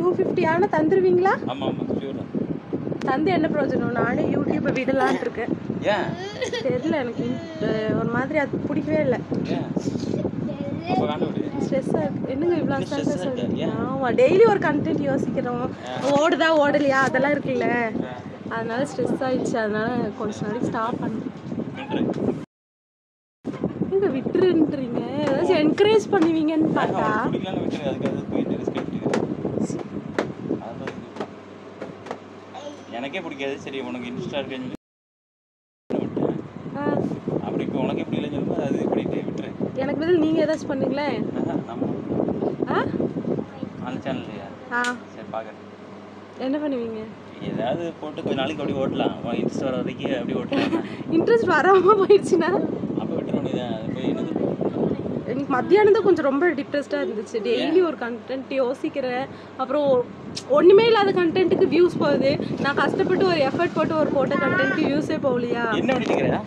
Two fifty ஆனால் தந்துருவீங்களா ஆமாம் ஆமாம் ஷூர் தான் தந்து என்ன பிரயோஜனம் நானே யூடியூப்பை விடலான்னு இருக்கேன் ஏன் தெரியல எனக்கு இந்த- ஒரு மாதிரி அது பிடிக்கவே இல்லை ஏன் அப்போ வேண்டாம் விடு ஸ்ட்ரெஸ்ஸாக இருக்கு என்னங்க இவ்வளோ stress ஆ அசால்ட்டாக இருக்கு. சொல்றீங்க ஆமாம் டெய்லி ஒரு கண்டென்ட் யோசிக்கிறோம் ஓடுதா ஓடலையா அதெல்லாம் இருக்குல்ல அதனால ஸ்ட்ரெஸ் ஆயிடுச்சு அதனால கொஞ்ச நாளைக்கு ஸ்டாப் பண்ணேன் விட்டுரு. எங்க விட்டுருன்றீங்க ஏதாச்சும் என்கரேஜ் பண்ணுவீங்கன்னு பார்த்தா அவனுக்கு பிடிக்கலன்னு விட்டுரு அதுக்காக போயிட்டு ரிஸ்க் எடுத்துக்கிது அதான் இது. எனக்கே பிடிக்காது சரி உனக்கு இன்ட்ரெஸ்டாக இருக்குன்னு சொல்லி விட்டேன் ஆ, அப்படி இப்போ உனக்கே பிடிக்கலன்னு சொல்லும்போது அது இப்படிட்டு விட்டுரு எனக்கு பதில் நீங்க ஏதாச்சும் பண்ணுங்களேன் ஆஹா, நம்ம ஆ அந்த சேனல்லையா ஆ சரி பார்க்குறேன் என்ன பண்ணுவீங்க ஏதாவது போட்டு கொஞ்ச நாளைக்கு அப்படி ஓட்டலாம் உன் இன்ஸ்டா வர வரைக்கும் அப்படி ஓட்டலாம் இன்ட்ரெஸ்ட் வராம போயிடுச்சுன்னா அப்போ விட்டுற வேண்டியதான் அது போய் என்னது எனக்கு மத்தியானம் தான் கொஞ்சம் ரொம்ப டிப்ரெஸ்டாக இருந்துச்சு டெய்லி ஒரு கண்டென்ட் யோசிக்கிறேன் அப்புறம் ஒன்றுமே இல்லாத கண்டென்ட்டுக்கு வியூஸ் போகுது நான் கஷ்டப்பட்டு ஒரு எஃபர்ட் போட்டு ஒரு போட்ட கண்டென்ட்க்கு வியூஸே போகலையா என்ன பண்ணிட்டு இருக்கிற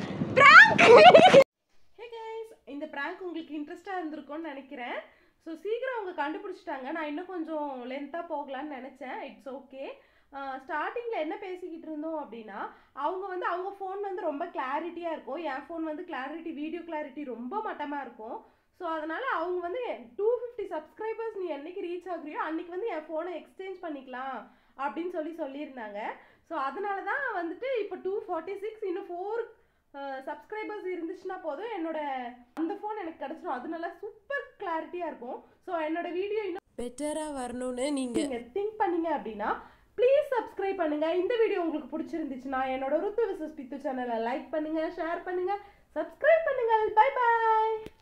ஹே கைஸ் இந்த ப்ராங்க் உங்களுக்கு இன்ட்ரெஸ்டாக இருந்திருக்கும்னு நினைக்கிறேன் ஸோ சீக்கிரம் அவங்க கண்டுபிடிச்சிட்டாங்க நான் இன்னும் கொஞ்சம் லென்த்தாக போகலான்னு நினச்சேன் இட்ஸ் ஓகே ஸ்டார்டிங்கில் என்ன பேசிக்கிட்டு இருந்தோம் அப்படின்னா அவங்க வந்து அவங்க ஃபோன் வந்து ரொம்ப கிளாரிட்டியாக இருக்கும் என் ஃபோன் வந்து கிளாரிட்டி வீடியோ கிளாரிட்டி ரொம்ப மட்டமாக இருக்கும் ஸோ அதனால் அவங்க வந்து டூ ஃபிஃப்டி சப்ஸ்கிரைபர்ஸ் நீ என்னைக்கு ரீச் ஆகுறியோ அன்னைக்கு வந்து என் ஃபோனை எக்ஸ்சேஞ்ச் பண்ணிக்கலாம் அப்படின்னு சொல்லி சொல்லியிருந்தாங்க ஸோ அதனால தான் வந்துட்டு இப்போ டூ ஃபார்ட்டி சிக்ஸ் இன்னும் ஃபோர் சப்ஸ்கிரைபர்ஸ் இருந்துச்சுன்னா போதும் என்னோட அந்த ஃபோன் எனக்கு கிடச்சிரும் அது நல்லா சூப்பர் கிளாரிட்டியாக இருக்கும் ஸோ என்னோட வீடியோ இன்னும் பெட்டராக வரணும்னு நீங்கள் நீங்கள் திங்க் பண்ணீங்க அப்படின்னா ப்ளீஸ் சப்ஸ்கிரைப் பண்ணுங்க இந்த வீடியோ உங்களுக்கு பிடிச்சிருந்துச்சுன்னா என்னோட ருத்து விசஸ் பித்து சேனலை லைக் பண்ணுங்க ஷேர் பண்ணுங்க சப்ஸ்கிரைப் பண்ணுங்க பை பாய்